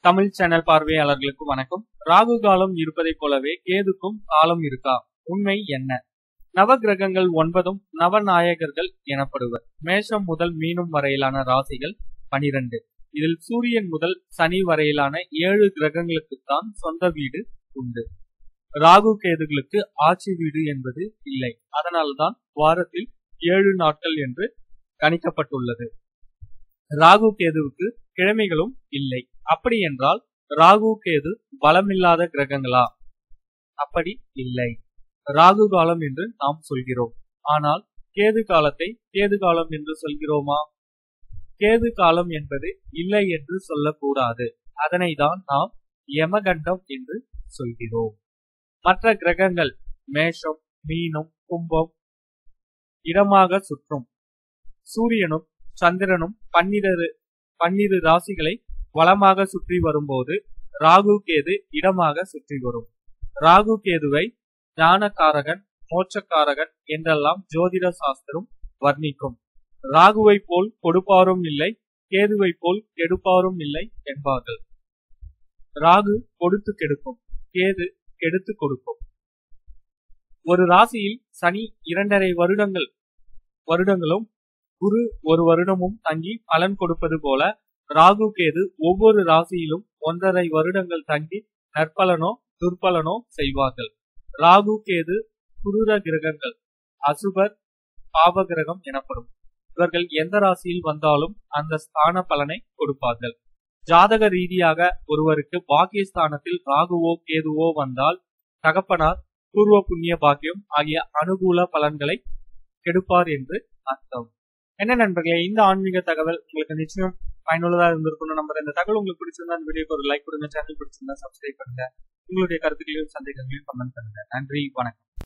Tamil channel பார்வையாளர்களுக்கு வணக்கம் ராகு காலம் இருப்பதைப் போலவே கேதுக்கும் காலம் இருக்கா உண்மை என்ன நவகிரகங்கள் ஒன்பதும் நவநாயகர்கள் எனப்படுவர் மேஷம் முதல் மீனம் வரையிலான ராசிகள் பனிரெண்டு இதில் சூரியன் முதல் சனி வரையிலான ஏழு கிரகங்களுக்குத்தான் சொந்த வீடு உண்டு ராகு கேதுகளுக்கு ஆட்சி வீடு என்பது இல்லை அதனால்தான் வாரத்தில் ஏழு நாட்கள் என்று கணிக்கப்பட்டுள்ளது ராகு கேதுவுக்கு கிழமைகளும் இல்லை அப்படி என்றால் ராகு கேது பலமில்லாத கிரகங்களா அப்படி இல்லை ராகு காலம் என்று நாம் சொல்கிறோம் ஆனால் கேது காலத்தை கேது காலம் என்று சொல்கிறோமா கேது காலம் என்பது இல்லை என்று சொல்லக்கூடாது அதனை தான் நாம் யமகண்டம் என்று சொல்கிறோம் மற்ற கிரகங்கள் மேஷம் மீனம் கும்பம் இடமாக சுற்றும் சூரியனும் சந்திரனும் பன்னிரரு பன்னிரு ராசிகளை வளமாக சுற்றி வரும்போது ராகு கேது இடமாக சுற்றி வரும் ராகு கேதுவை ஞானக்காரகன் மோட்சக்காரகன் என்றெல்லாம் ஜோதிட சாஸ்திரம் வர்ணிக்கும் ராகுவை போல் கொடுப்பாரும் இல்லை கேதுவை போல் கெடுப்பாரும் இல்லை என்பார்கள் ராகு கொடுத்து கெடுக்கும் கேது கெடுத்து கொடுக்கும் ஒரு ராசியில் சனி இரண்டரை வருடங்கள் வருடங்களும் குரு ஒரு வருடமும் தங்கி பலன் கொடுப்பது போல ராகு கேது ஒவ்வொரு ராசியிலும் ஒன்றரை வருடங்கள் தங்கி நற்பலனோ துர்பலனோ செய்வார்கள் ராகு கேது குருர கிரகங்கள் அசுபர் பாப கிரகம் எனப்படும் இவர்கள் எந்த ராசியில் வந்தாலும் அந்த ஸ்தான பலனை கொடுப்பார்கள் ஜாதக ரீதியாக ஒருவருக்கு பாக்கியஸ்தானத்தில் ராகுவோ கேதுவோ வந்தால் தகப்பனார் பூர்வ புண்ணிய பாக்கியம் ஆகிய அனுகூல பலன்களை கெடுப்பார் என்று அர்த்தம் என்ன நண்பர்களே இந்த ஆன்மீக தகவல் உங்களுக்கு நிச்சயம் பயனுள்ளதா இருந்திருக்கும் நம்பர் இந்த தகவல் உங்களுக்கு பிடிச்சிருந்தா இந்த வீடியோக்கு ஒரு லைக் கொடுங்க சேனல் பிடிச்சிருந்தா சப்ஸ்கிரைப் பண்ணுங்க உங்களுடைய கருத்துக்களையும் சந்தேகங்களையும் கமெண்ட் பண்ணுங்க நன்றி வணக்கம்